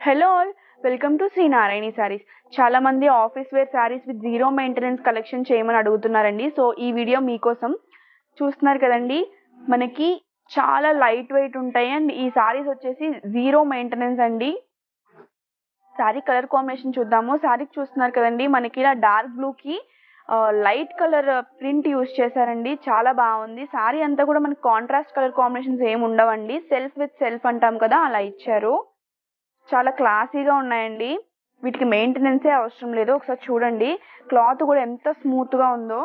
hello all welcome to Shri Narayani saris చాలా మంది office wear saris with zero maintenance collection చేయమని అడుగుతున్నారండి సో ఈ వీడియో మీకోసం చూస్తున్నారు కదండి మనకి చాలా లైట్ వెయిట్ ఉంటాయి అండ్ ఈ శారీస్ వచ్చేసి జీరో మెయింటెనెన్స్ అండి శారీ కలర్ కాంబినేషన్ చూద్దాము శారీకి చూస్తున్నారు కదండి మనకి ఇలా డార్క్ బ్లూ కి లైట్ కలర్ ప్రింట్ యూస్ చేశారండి చాలా బాగుంది శారీ అంతా కూడా మనకి కాంట్రాస్ట్ కలర్ కాంబినేషన్స్ ఏమి ఉండవండి సెల్ఫ్ విత్ సెల్ఫ్ అంటాం కదా అలా ఇచ్చారు చాలా క్లాసీగా ఉన్నాయండి వీటికి మెయింటెనెన్సే అవసరం లేదు ఒకసారి చూడండి క్లాత్ కూడా ఎంత స్మూత్ గా ఉందో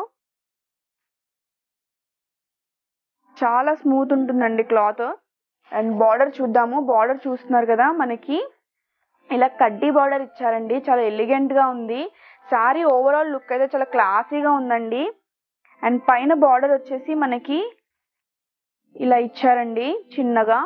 చాలా స్మూత్ ఉంటుందండి క్లాత్ అండ్ బార్డర్ చూద్దాము బార్డర్ చూస్తున్నారు కదా మనకి ఇలా కడ్డీ బార్డర్ ఇచ్చారండి చాలా ఎలిగెంట్ గా ఉంది శారీ ఓవరాల్ లుక్ అయితే చాలా క్లాసీగా ఉందండి అండ్ పైన బార్డర్ వచ్చేసి మనకి ఇలా ఇచ్చారండి చిన్నగా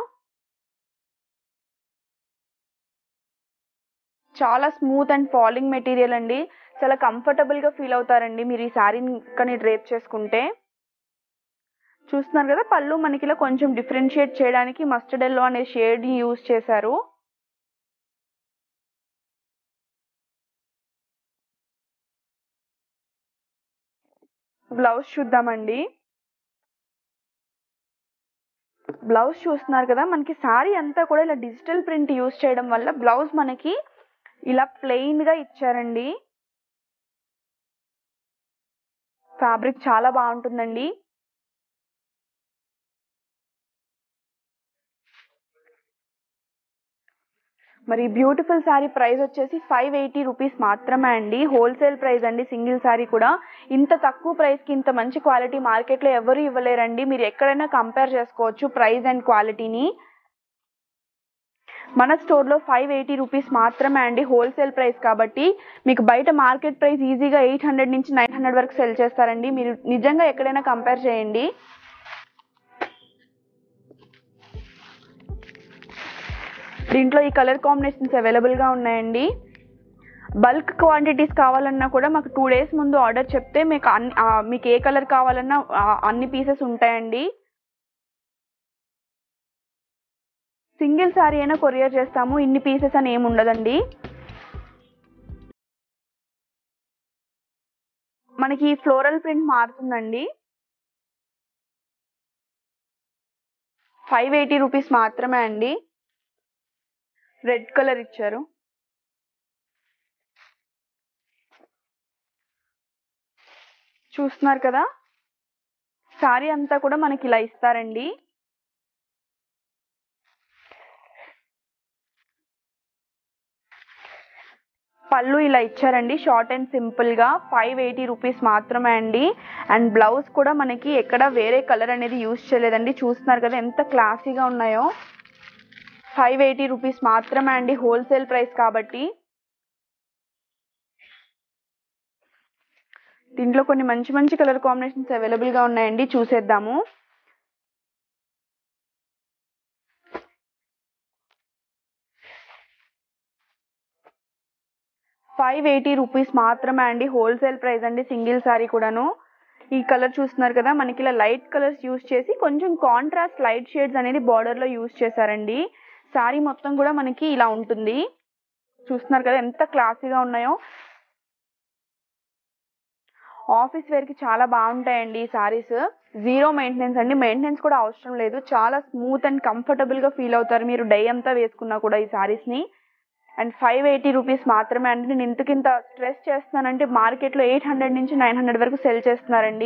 చాలా స్మూత్ అండ్ ఫాలింగ్ మెటీరియల్ అండి చాలా కంఫర్టబుల్ గా ఫీల్ అవుతారండి మీరు ఈ శారీని కానీ డ్రేప్ చేసుకుంటే చూస్తున్నారు కదా పళ్ళు మనకి ఇలా కొంచెం డిఫరెన్షియేట్ చేయడానికి మస్టర్డ్ ఎల్లో అనే షేడ్ యూజ్ చేశారు బ్లౌజ్ చూద్దామండి బ్లౌజ్ చూస్తున్నారు కదా మనకి శారీ అంతా కూడా ఇలా డిజిటల్ ప్రింట్ యూజ్ చేయడం వల్ల బ్లౌజ్ మనకి ఇలా ప్లెయిన్ గా ఇచ్చారండి ఫ్యాబ్రిక్ చాలా బాగుంటుందండి మరి బ్యూటిఫుల్ శారీ ప్రైస్ వచ్చేసి ఫైవ్ ఎయిటీ రూపీస్ మాత్రమే అండి హోల్సేల్ ప్రైస్ అండి సింగిల్ శారీ కూడా ఇంత తక్కువ ప్రైస్ కి ఇంత మంచి క్వాలిటీ మార్కెట్ లో ఎవరు ఇవ్వలేరండి మీరు ఎక్కడైనా కంపేర్ చేసుకోవచ్చు ప్రైస్ అండ్ క్వాలిటీని మన స్టోర్ లో ఫైవ్ ఎయిటీ రూపీస్ మాత్రమే అండి హోల్సేల్ ప్రైస్ కాబట్టి మీకు బయట మార్కెట్ ప్రైస్ ఈజీగా ఎయిట్ హండ్రెడ్ నుంచి నైన్ హండ్రెడ్ వరకు సెల్ చేస్తారండి మీరు నిజంగా ఎక్కడైనా కంపేర్ చేయండి దీంట్లో ఈ కలర్ కాంబినేషన్స్ అవైలబుల్ గా ఉన్నాయండి బల్క్ క్వాంటిటీస్ కావాలన్నా కూడా మాకు టూ డేస్ ముందు ఆర్డర్ చెప్తే మీకు అన్ని ఆ, మీకు ఏ కలర్ కావాలన్నా ఆ, అన్ని పీసెస్ ఉంటాయండి సింగిల్ సారీ అయినా కొరియర్ చేస్తాము ఇన్ని పీసెస్ అని ఏమి ఉండదండి మనకి ఫ్లోరల్ ప్రింట్ మారుతుందండి ఫైవ్ ఎయిటీ రూపీస్ మాత్రమే అండి రెడ్ కలర్ ఇచ్చారు చూస్తున్నారు కదా సారీ అంతా కూడా మనకి ఇలా ఇస్తారండి పళ్ళు ఇలా ఇచ్చారండి షార్ట్ అండ్ సింపుల్ గా ఫైవ్ ఎయిటీ రూపీస్ మాత్రమే అండి అండ్ బ్లౌజ్ కూడా మనకి ఎక్కడ వేరే కలర్ అనేది యూజ్ చేయలేదండి చూస్తున్నారు కదా ఎంత క్లాసీగా ఉన్నాయో ఫైవ్ ఎయిటీ రూపీస్ మాత్రమే అండి హోల్సేల్ ప్రైస్ కాబట్టి దీంట్లో కొన్ని మంచి మంచి కలర్ కాంబినేషన్స్ అవైలబుల్ గా ఉన్నాయండి చూసేద్దాము ఫైవ్ ఎయిటీ రూపీస్ మాత్రమే అండి హోల్సేల్ ప్రైస్ అండి సింగిల్ సారీ కూడాను ఈ కలర్ చూస్తున్నారు కదా మనకి ఇలా లైట్ కలర్స్ యూస్ చేసి కొంచెం కాంట్రాస్ట్ లైట్ షేడ్స్ అనేది బార్డర్ లో యూస్ చేశారండి సారీ మొత్తం కూడా మనకి ఇలా ఉంటుంది చూస్తున్నారు కదా ఎంత క్లాసీగా ఉన్నాయో ఆఫీస్ వేర్ కి చాలా బాగుంటాయండి ఈ సారీస్ జీరో మెయింటెనెన్స్ అండి మెయింటెనెన్స్ కూడా అవసరం లేదు చాలా స్మూత్ అండ్ కంఫర్టబుల్ గా ఫీల్ అవుతారు మీరు డే అంతా వేసుకున్నా కూడా ఈ సారీస్ ని అండ్ ఫైవ్ ఎయిటీ రూపీస్ మాత్రమే అండి నేను ఇంతకింత స్ట్రెస్ చేస్తున్నానంటే మార్కెట్ లో ఎయిట్ హండ్రెడ్ నుంచి నైన్ హండ్రెడ్ వరకు సెల్ చేస్తున్నారండి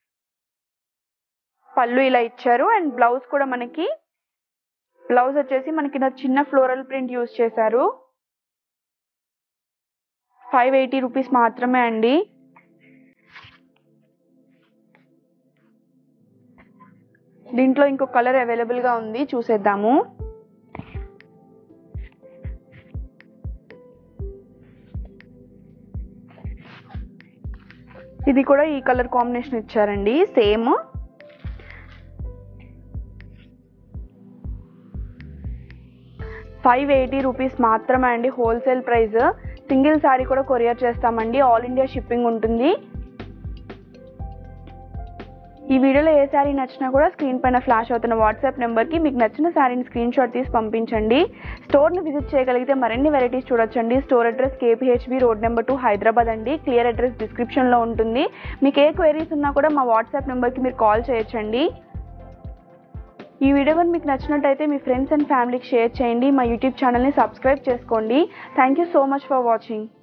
పళ్ళు ఇలా ఇచ్చారు అండ్ బ్లౌజ్ కూడా మనకి బ్లౌజ్ వచ్చేసి మనకి ఇలా చిన్న ఫ్లోరల్ ప్రింట్ యూస్ చేశారు ఫైవ్ ఎయిటీ రూపీస్ మాత్రమే అండి దీంట్లో ఇంకో కలర్ అవైలబుల్ గా ఉంది చూసేద్దాము ఇది కూడా ఈ కలర్ కాంబినేషన్ ఇచ్చారండి సేమ్ ఫైవ్ ఎయిటీ రూపీస్ మాత్రమే అండి హోల్సేల్ ప్రైస్ సింగిల్ శారీ కూడా కొరియర్ చేస్తామండి ఆల్ ఇండియా షిప్పింగ్ ఉంటుంది ఈ వీడియోలో ఏ శారీ నచ్చినా కూడా స్క్రీన్ పైన ఫ్లాష్ అవుతున్న వాట్సాప్ నెంబర్కి మీకు నచ్చిన శారీని స్క్రీన్ షాట్ తీసి పంపించండి స్టోర్ని విజిట్ చేయగలిగితే మరిన్ని వెరైటీస్ చూడొచ్చండి store address KPHB road number two Hyderabad అండి క్లియర్ అడ్రస్ డిస్క్రిప్షన్లో ఉంటుంది మీకు ఏ క్వైరీస్ ఉన్నా కూడా మా వాట్సాప్ నెంబర్కి మీరు కాల్ చేయొచ్చండి ఈ వీడియో కానీ మీకు నచ్చినట్టయితే మీ ఫ్రెండ్స్ అండ్ ఫ్యామిలీకి షేర్ చేయండి మా యూట్యూబ్ ఛానల్ని సబ్స్క్రైబ్ చేసుకోండి thank you so much for watching